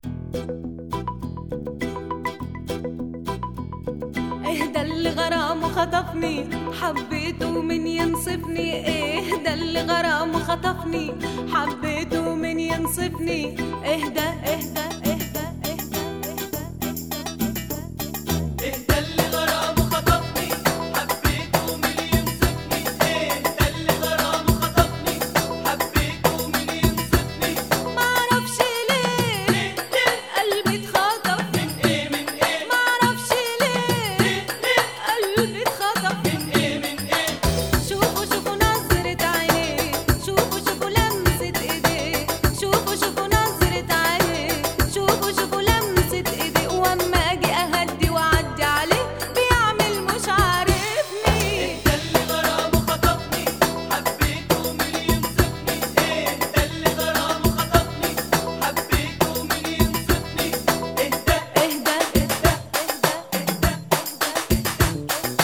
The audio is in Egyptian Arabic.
اهدى اللي غرامه خطفني حبيته من ينصفني اهدى اللي غرامه خطفني حبيته من ينصفني اهدى اهدى اهدى اهدى اهدى اللي غرامه خطفني حبيته من ينصفني اهدى اللي غرامه خطفني حبيته من ينصفني معرفش ليه قلبي اتخطف من ايه من ايه معرفش ليه قلبي اتخطف من ايه من ايه شوفوا شوفوا نظرة عينيه شوفوا شوفوا لمسة ايديه شوفوا شوفوا نظرة عينيه شوفوا شوفوا لمسة ايديه واما اجي اهدي واعدي عليه بيعمل مش عارفني اهدى اللي غرامه خطفني حبيته من ينصفني اهدى اللي غرامه خطفني حبيته من ينصفني اهدى اهدى اهدى اهدى اهدى